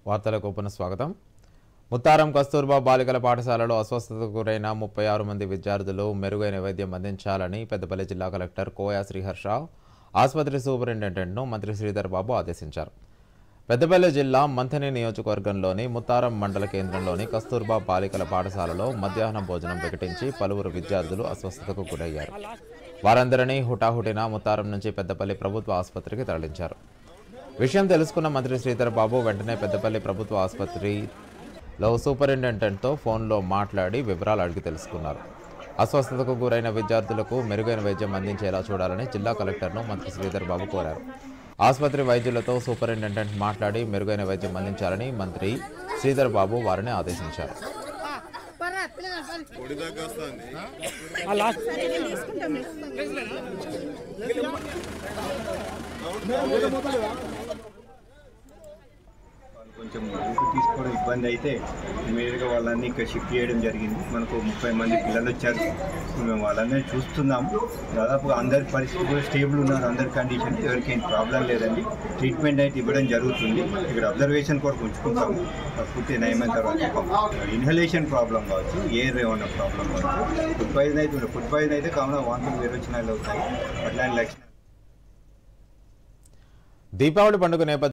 వార్తలకు పునఃస్వాగతం ముత్తారం కస్తూర్బా బాలికల పాఠశాలలో అస్వస్థతకు గురైన ముప్పై ఆరు మంది విద్యార్థులు మెరుగైన వైద్యం అందించాలని పెద్దపల్లి జిల్లా కలెక్టర్ కోయా శ్రీహర్ష ఆసుపత్రి సూపరింటెండెంట్ను మంత్రి శ్రీధర్ బాబు ఆదేశించారు పెద్దపల్లి జిల్లా మంథని నియోజకవర్గంలోని ముత్తారం మండల కేంద్రంలోని కస్తూర్బా బాలికల పాఠశాలలో మధ్యాహ్న భోజనం ప్రకటించి పలువురు విద్యార్థులు అస్వస్థతకు గురయ్యారు వారందరినీ హుటాహుటిన ముత్తారం నుంచి పెద్దపల్లి ప్రభుత్వ ఆసుపత్రికి తరలించారు విషయం తెలుసుకున్న మంత్రి శ్రీధర్ బాబు వెంటనే పెద్దపల్లి ప్రభుత్వ ఆసుపత్రిలో సూపరింటెండెంట్తో ఫోన్లో మాట్లాడి వివరాలు అడిగి తెలుసుకున్నారు అస్వస్థతకు గురైన విద్యార్థులకు మెరుగైన వైద్యం అందించేలా చూడాలని జిల్లా కలెక్టర్ను మంత్రి శ్రీధర్ బాబు కోరారు ఆసుపత్రి వైద్యులతో సూపరింటెండెంట్ మాట్లాడి మెరుగైన వైద్యం అందించాలని మంత్రి శ్రీధర్ బాబు వారిని ఆదేశించారు వాళ్ళు కొంచెం ఊపిరి తీసుకోవడం ఇబ్బంది అయితే ఇమీడియట్గా వాళ్ళని ఇక్కడ షిఫ్ట్ చేయడం జరిగింది మనకు ముప్పై మంది పిల్లలు వచ్చారు ఇప్పుడు మేము వాళ్ళందరినీ చూస్తున్నాం దాదాపుగా అందరి పరిస్థితి కూడా స్టేబుల్ ఉన్నారు అందరి కండిషన్ ఎవరికేం ప్రాబ్లం లేదండి ట్రీట్మెంట్ అయితే ఇవ్వడం జరుగుతుంది ఇక్కడ అబ్జర్వేషన్ కొరకు ఉంచుకుంటాము పూర్తి నయమైన తర్వాత ఇన్హలేషన్ ప్రాబ్లం కావచ్చు ఎయిర్ ఏమన్నా ప్రాబ్లం కావచ్చు ఫుడ్ పాయిజన్ అయితే ఉండదు. ఫుడ్ పాయిజన్ అయితే కామన్ వాంతులు విరోచనాలు అవుతాయి అట్లాంటి లక్షణాలు దీపావళి పండుగ నేపథ్యంలో